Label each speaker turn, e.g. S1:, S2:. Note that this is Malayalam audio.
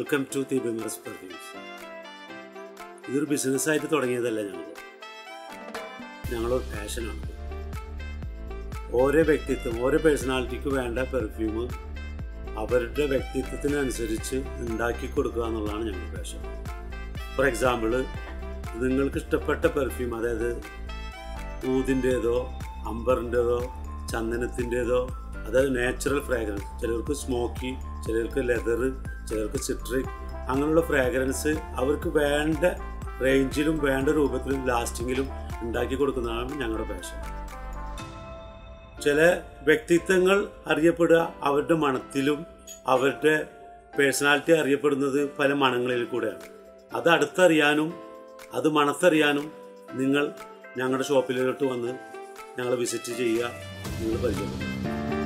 S1: വെൽക്കം ടു ദി ബിമറസ് പെർഫ്യൂംസ് ഇതൊരു ബിസിനസ്സായിട്ട് തുടങ്ങിയതല്ല ഞങ്ങൾ ഞങ്ങളൊരു പാഷനാണ് ഓരോ വ്യക്തിത്വം ഓരോ പേഴ്സണാലിറ്റിക്ക് വേണ്ട പെർഫ്യൂം അവരുടെ വ്യക്തിത്വത്തിനനുസരിച്ച് ഉണ്ടാക്കി കൊടുക്കുക എന്നുള്ളതാണ് ഞങ്ങളുടെ പാഷൻ ഫോർ എക്സാമ്പിൾ നിങ്ങൾക്ക് ഇഷ്ടപ്പെട്ട പെർഫ്യൂം അതായത് ഊതിൻ്റേതോ അമ്പറിൻ്റെതോ ചന്ദനത്തിൻ്റെതോ അതായത് നാച്ചുറൽ ഫ്രാഗ്രൻസ് ചിലർക്ക് സ്മോക്കി ചിലർക്ക് ലെതർ ചിലർക്ക് സിട്രിക് അങ്ങനെയുള്ള ഫ്രാഗ്രൻസ് അവർക്ക് വേണ്ട റേഞ്ചിലും വേണ്ട രൂപത്തിലും ലാസ്റ്റിങ്ങിലും ഉണ്ടാക്കി കൊടുക്കുന്നതാണ് ഞങ്ങളുടെ പാഷൻ ചില വ്യക്തിത്വങ്ങൾ അറിയപ്പെടുക അവരുടെ മണത്തിലും അവരുടെ പേഴ്സണാലിറ്റി അറിയപ്പെടുന്നത് പല മണങ്ങളിൽ കൂടെയാണ് അത് അടുത്തറിയാനും അത് മണത്തറിയാനും നിങ്ങൾ ഞങ്ങളുടെ ഷോപ്പിലോട്ട് വന്ന് ഞങ്ങളെ വിസിറ്റ് ചെയ്യുക നിങ്ങൾ പരിചയപ്പെടുക